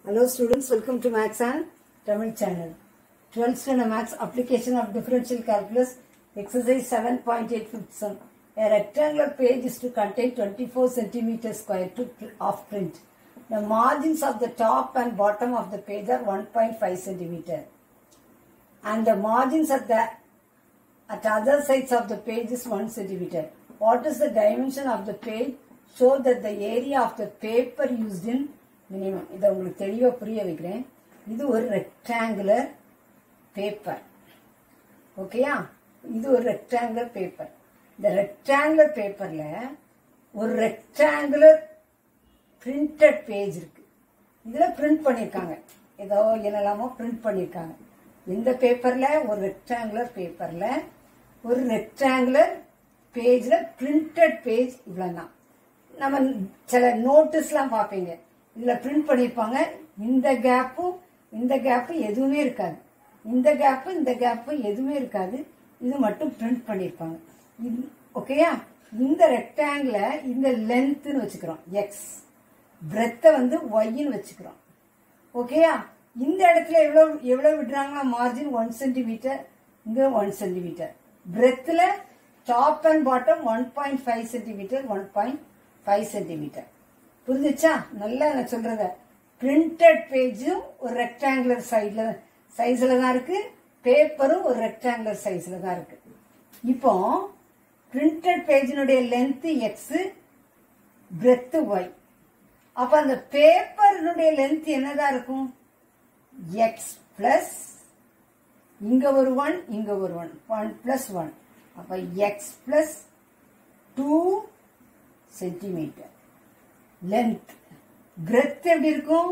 Hello students, welcome to Max and Tamil channel. 12th standard Max application of differential calculus exercise 7.857. A rectangular page is to contain 24 centimeter square to pr- of print. The margins of the top and bottom of the page are 1.5 centimeter. And the margins at the at other sides of the page is 1 centimeter. What is the dimension of the page? Show that the area of the paper used in minimum. இதை உங்களுக்கு தெளிவாக புரிய வைக்கிறேன் இது ஒரு rectangular paper ஓகேயா இது ஒரு ரெக்டாங்குலர் பேப்பர் இந்த ரெக்டாங்குலர் பேப்பரில் ஒரு ரெக்டாங்குலர் பிரிண்டட் பேஜ் இருக்கு இதில் பிரிண்ட் பண்ணியிருக்காங்க ஏதோ என்னெல்லாமோ பிரிண்ட் பண்ணியிருக்காங்க இந்த பேப்பரில் ஒரு ரெக்டாங்குலர் பேப்பரில் ஒரு ரெக்டாங்குலர் பேஜில் பிரிண்டட் பேஜ் இவ்வளோ தான் நம்ம சில நோட்டீஸ்லாம் பார்ப்பீங்க இதில் பிரிண்ட் பண்ணியிருப்பாங்க இந்த கேப்பும் இந்த கேப்பு எதுவுமே இருக்காது இந்த கேப்பு இந்த கேப்பு எதுவுமே இருக்காது இது மட்டும் பிரிண்ட் பண்ணியிருப்பாங்க இது- ஓகேயா இந்த ரெக்டாங்கிள இந்த லென்த்னு வச்சுக்கிறோம் எக்ஸ் பிரெத்தை வந்து ஒய்ன்னு வச்சுக்கிறோம் ஓகேயா இந்த இடத்துல எவ்வளவு எவ்வளவு விடுறாங்கன்னா மார்ஜின் ஒன் சென்டிமீட்டர் இங்க ஒன் சென்டிமீட்டர் பிரெத்தில் top and bottom one point five centimetre one point five centimetre புரிஞ்சுச்சா நல்லா நான் சொல்றத பிரிண்டட் பேஜும் ஒரு ரெக்டாங்குலர் சைட்ல சைஸ்ல தான் இருக்கு பேப்பரும் ஒரு ரெக்டாங்குலர் சைஸ்ல தான் இருக்கு இப்போ பிரிண்டட் பேஜினுடைய லென்த் எக்ஸ் பிரெத் ஒய் அப்ப அந்த பேப்பரினுடைய லென்த் என்னதான் இருக்கும் எக்ஸ் பிளஸ் இங்க ஒரு ஒன் இங்க ஒரு ஒன் ஒன் பிளஸ் ஒன் அப்ப x plus two centimetre length breadth எப்படி இருக்கும்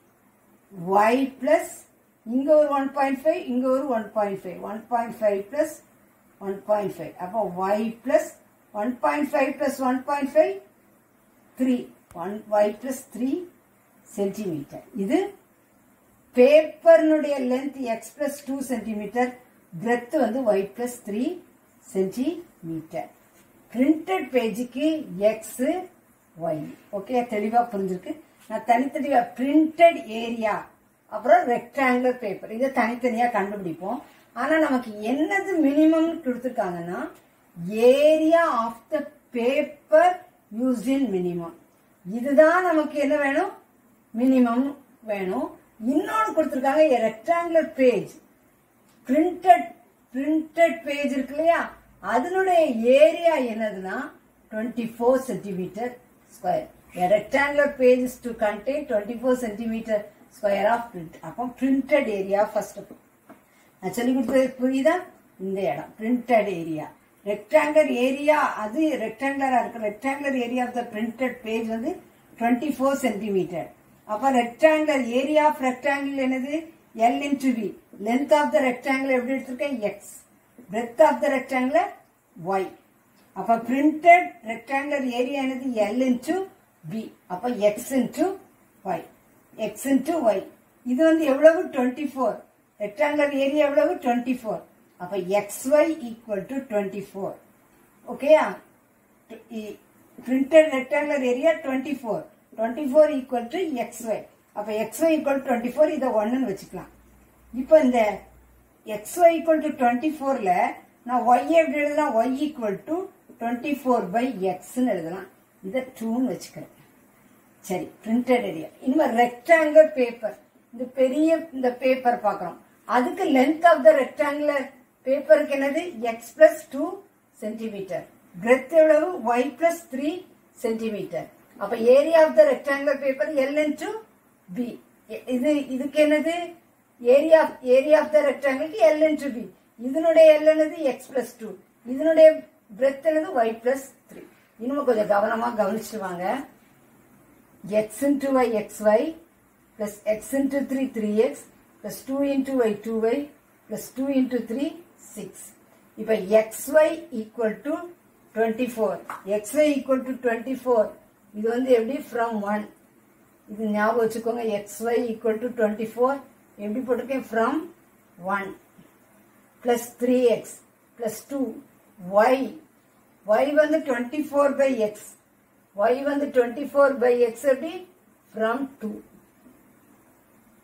ஒய் பிளஸ் இங்க ஒரு ஒன் பாயிண்ட் ஃபைவ் இங்க ஒரு one point five one point five plus one point five அப்போ y plus one point five plus one point five three one y plus three centimetre இது பேப்பர்னுடைய length x plus two centimetre breadth வந்து y plus three centimetre printed பேஜுக்கு x y okay தெளிவா புரிஞ்சிருக்கு நான் தனித்தனியா printed area அப்புறம் rectangular paper இதை தனித்தனியா கண்டுபிடிப்போம் ஆனா நமக்கு என்னது மினிமம் கொடுத்துருக்காங்கன்னா area of the paper used in minimum இதுதான் நமக்கு என்ன வேணும் மினிமம் வேணும் இன்னொன்னு கொடுத்துருக்காங்க rectangular page printed printed page இருக்கு இல்லையா அதனுடைய ஏரியா என்னதுன்னா twenty four centimetre square rectangular page to contain twenty four centimetre square of print அப்போ பிரிண்டட் ஏரியா ஃபர்ஸ்ட் நான் சொல்லி கொடுத்தது புரியுதா இந்த இடம் பிரிண்டட் ஏரியா ரெக்டாங்குலர் ஏரியா அது ரெக்டாங்குலரா இருக்கு rectangular area of the printed page வந்து டுவெண்ட்டி ஃபோர் சென்டிமீட்டர் அப்ப ரெக்டாங்குலர் ஏரியா ஆஃப் ரெக்டாங்கிள் என்னது L into V length of the rectangle எப்படி எடுத்திருக்கேன் x breadth of the rectangle y அப்ப பிரிண்டட் ரெக்டாங்குலர் ஏரியா என்னது எல் இன்டு பி அப்ப x into y x into y இது வந்து எவ்வளவு டுவெண்ட்டி ஃபோர் ரெக்டாங்குலர் ஏரியா எவ்வளவு டுவெண்ட்டி ஃபோர் அப்ப x y equal to twenty four ஓகேயா printed rectangular area twenty four twenty four equal to x y அப்ப x y equal twenty four இதை ஒன்னுன்னு வச்சுக்கலாம் இப்போ இந்த x y equal to twenty ஃபோர்ல நான் ஒய் எப்படி எழுதலாம் y equal to twenty four by எக்ஸ்ன்னு எழுதலாம் இதை டூன்னு வச்சுக்கிறேன் சரி பிரிண்டட் ஏரியா இனிமேல் ரெக்டாங்குலர் பேப்பர் இந்த பெரிய இந்த பேப்பர் பார்க்குறோம் அதுக்கு லென்த் ஆஃப் த ரெக்டாங்குலர் பேப்பருக்கு என்னது x plus two centimetre breadth எவ்வளவு ஒய் பிளஸ் த்ரீ சென்டிமீட்டர் அப்ப area of the rectangular paper L into B இது இதுக்கு என்னது ஏரியா ஏரியா ஆஃப் த ரெக்டாங்கிளுக்கு எல் இன்டு பி இதனுடைய எல் என்னது எக்ஸ் பிளஸ் டூ இதனுடைய பிரெத் என்னது ஒய் பிளஸ் த்ரீ இன்னும் கொஞ்சம் கவனமா கவனிச்சுட்டு வாங்க x into y xy plus x into 3 3x plus 2 into y 2y plus 2 into 3 6 இப்ப xy equal to 24 xy equal to 24 இது வந்து எப்படி from 1 இது ஞாபகம் வச்சுக்கோங்க xy equal to 24 எப்படி போட்டிருக்கேன் from 1 plus 3x plus 2 y y வந்து 24 by x y வந்து 24 by x எப்படி from 2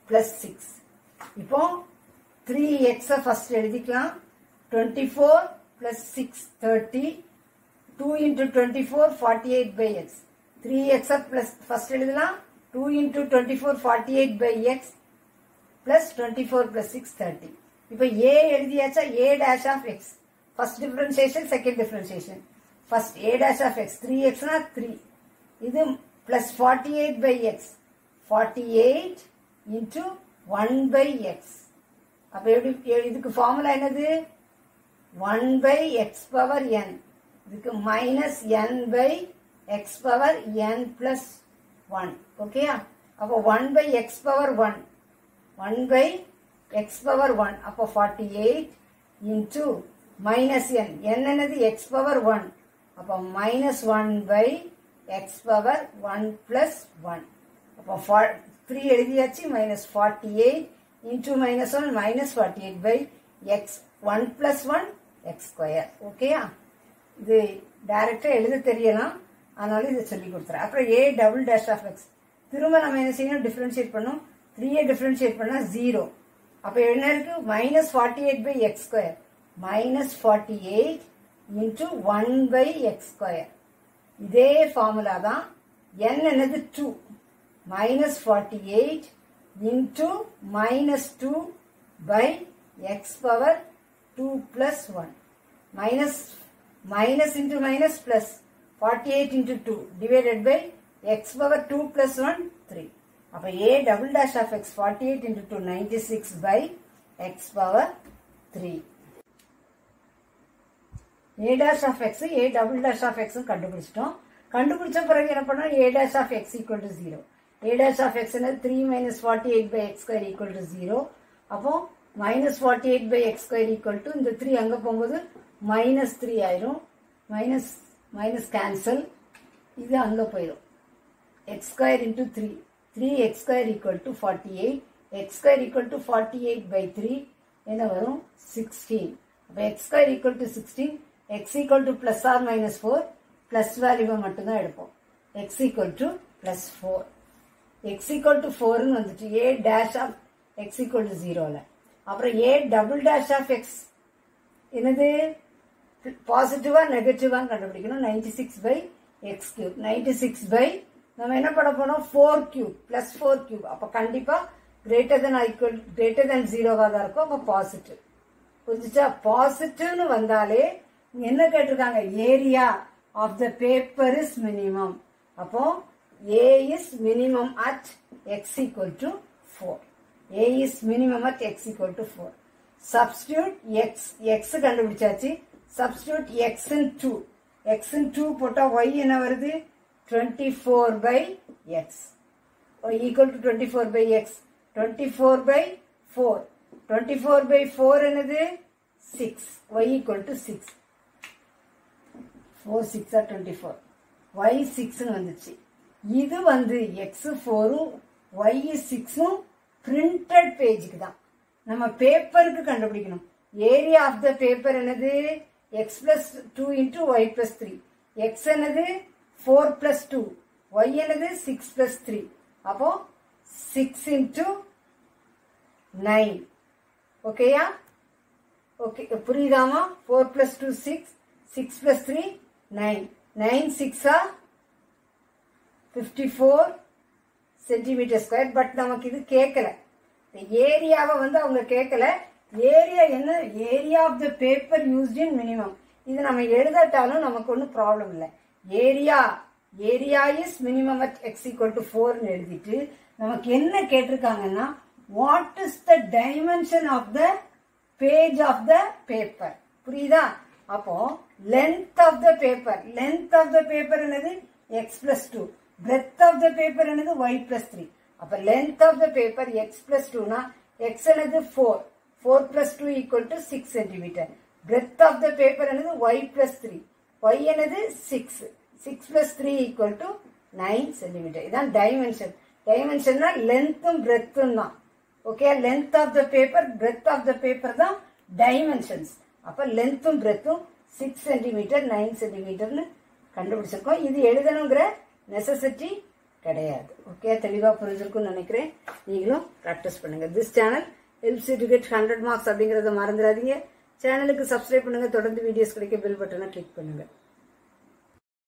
பிளஸ் சிக்ஸ் இப்போ த்ரீ எக்ஸை ஃபர்ஸ்ட் எழுதிக்கலாம் twenty four plus six thirty two into twenty four forty eight by x three எக்ஸை plus first எழுதலாம் two into twenty four forty eight by x plus twenty four plus six thirty இப்போ A எழுதியாச்சா A dash of x first differentiation second differentiation first A dash of x three எக்ஸ்னா three இது plus forty eight by x forty eight into one by x அப்போ எப்படி இதுக்கு formula என்னது one by x power n இதுக்கு minus n by x power n plus one ஓகேயா அப்போ one by x power one one by x power one அப்போ forty eight into minus n n என்னது x power one அப்போ minus one by x power one plus one அப்போ three எழுதியாச்சு minus forty eight into minus one minus forty eight by x one plus one x square ஓகேயா இது டைரக்டா எழுத தெரியலாம் அதனால இதை சொல்லி கொடுத்துறேன் அப்புறம் A double dash of x திரும்ப நம்ம என்ன செய்யணும் டிஃபரன்ஷியேட் பண்ணோம் த்ரீயை டிஃபரன்ஷியேட் பண்ணா ஜீரோ அப்போ என்ன இருக்கு minus forty eight by x square minus forty eight into one by x square இதே ஃபார்முலா தான் n என்னது two minus forty eight into minus two by x power two plus one minus minus into minus plus forty eight into two divided by x power two plus one three அப்போ A double dash of x forty eight into two ninety six by x power three A dash of x A double dash of எக்ஸும் கண்டுபிடிச்சிட்டோம் கண்டுபிடிச்ச பிறகு என்ன பண்ணோம் A dash of x equal to zero A dash of x three minus forty eight by x square equal to zero அப்போ minus forty eight by x square equal to இந்த three அங்கே போகும்போது மைனஸ் த்ரீ ஆயிரும் minus minus cancel இது அங்கே போயிடும் x square into three three x square equal to forty eight x square equal to forty eight by three என்ன வரும் sixteen அப்போ x square equal to sixteen x equal to plus or minus four plus வேல்யூவை மட்டும்தான் எடுப்போம் x equal to plus four x equal to ஃபோர்னு வந்துட்டு A dash of x equal to ஜீரோவில் அப்புறம் A double dash of x என்னது பாசிட்டிவா நெகட்டிவா கண்டுபிடிக்கணும் ninety six by x cube ninety six by நம்ம என்ன பண்ண போனோம் four cube plus four cube அப்ப கண்டிப்பா greater than equal greater than ஜீரோவா தான் இருக்கும் அப்ப பாசிட்டிவ் புரிஞ்சுச்சா பாசிட்டிவ்னு வந்தாலே இங்க என்ன கேட்டிருக்காங்க area of the paper is minimum அப்போ A is minimum at x equal to four A is minimum at x equal to four substitute x x கண்டுபிடிச்சாச்சு substitute x in two x in two போட்டா y என்ன வருது twenty four by x equal to twenty four by x twenty four by four twenty four by four என்னது six y equal to six four சிக்ஸா twenty four Y சிக்ஸ்னு வந்துச்சு இது வந்து x ஃபோரும் ஒய் சிக்ஸும் பிரிண்டட் பேஜுக்கு தான் நம்ம பேப்பருக்கு கண்டுபிடிக்கணும் ஏரியா ஆஃப் த பேப்பர் என்னது x plus two into y plus three x என்னது ஃபோர் பிளஸ் டூ ஒய் என்னது சிக்ஸ் பிளஸ் த்ரீ அப்போ சிக்ஸ் இன்டூ நைன் ஓகேயா ஓகே புரியுதாமா four plus two six six plus three nine nine சிக்ஸா fifty four centimetre square but நமக்கு இது கேட்கல ஏரியாவை வந்து அவங்க கேட்கல ஏரியா என்ன area of the paper used in minimum இது நம்ம எழுதாட்டாலும் நமக்கு ஒன்றும் ப்ராப்ளம் இல்லை area area is minimum at x equal to ஃபோர்னு எழுதிட்டு நமக்கு என்ன கேட்டிருக்காங்கன்னா what is the dimension of the page of the paper புரியுதா அப்போ length of the paper length of the paper என்னது x plus two breadth of the paper என்னது y plus three அப்ப length of the paper x plus டூனா x என்னது four four plus two equal to six centimetre breadth of the paper என்னது y plus three y என்னது six six plus three equal to nine centimetre இதான் dimension டைமென்ஷன்னா லென்த்தும் பிரெத்தும் தான் okay length of the paper breadth of the paper தான் dimensions அப்ப லென்த்தும் பிரெத்தும் சிக்ஸ் சென்டிமீட்டர் நைன் சென்டிமீட்டர்னு கண்டுபிடிச்சிருக்கோம் இது எழுதணுங்கிற நெசசிட்டி கிடையாது ஓகே தெளிவாக புரிஞ்சிருக்கும்னு நினைக்கிறேன் நீங்களும் ப்ராக்டிஸ் பண்ணுங்க this channel helps to get hundred marks அப்படிங்கிறத மறந்துடாதீங்க சேனலுக்கு சப்ஸ்கிரைப் பண்ணுங்க தொடர்ந்து வீடியோஸ் கிடைக்க பெல் பட்டனை கிளிக் பண்ணுங்க